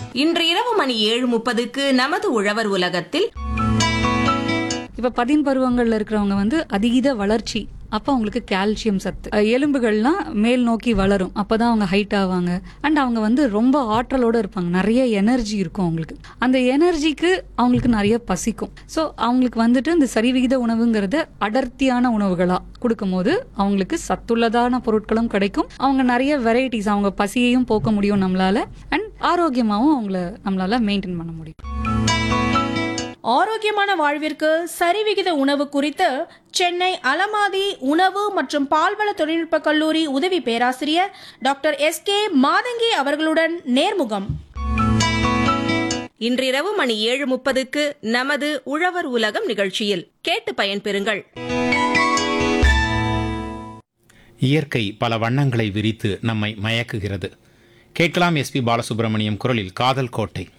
இன்று இரவு மணி ஏழு முப்பதுக்கு நமது உழவர் உலகத்தில் இப்ப பதின் பருவங்கள்ல இருக்கிறவங்க வந்து அதீத வளர்ச்சி அப்ப அவங்களுக்கு கால்சியம் சத்து அஹ் எலும்புகள்லாம் மேல் நோக்கி வளரும் அப்பதான் அவங்க ஹைட் ஆவாங்க அண்ட் அவங்க வந்து ரொம்ப ஆற்றலோட இருப்பாங்க நிறைய எனர்ஜி இருக்கும் அவங்களுக்கு அந்த எனர்ஜிக்கு அவங்களுக்கு நிறைய பசிக்கும் ஸோ அவங்களுக்கு வந்துட்டு இந்த சரிவிகித உணவுங்கிறத அடர்த்தியான உணவுகளா கொடுக்கும்போது அவங்களுக்கு சத்துள்ளதான பொருட்களும் கிடைக்கும் அவங்க நிறைய வெரைட்டிஸ் அவங்க பசியையும் போக்க முடியும் நம்மளால அண்ட் ஆரோக்கியமாவும் அவங்கள நம்மளால மெயின்டைன் பண்ண முடியும் ஆரோக்கியமான வாழ்விற்கு சரிவிகித உணவு குறித்து சென்னை அலமாதி உணவு மற்றும் பால்வள தொழில்நுட்ப கல்லூரி உதவி பேராசிரியர் டாக்டர் எஸ் கே மாதங்கி அவர்களுடன் நேர்முகம் இன்றிரவு மணி ஏழு முப்பதுக்கு நமது உழவர் உலகம் நிகழ்ச்சியில் கேட்டு பயன்பெறுங்கள் இயற்கை பல வண்ணங்களை விரித்து நம்மை மயக்குகிறது கேட்கலாம் எஸ்பி பாலசுப்ரமணியம் குரலில் காதல் கோட்டை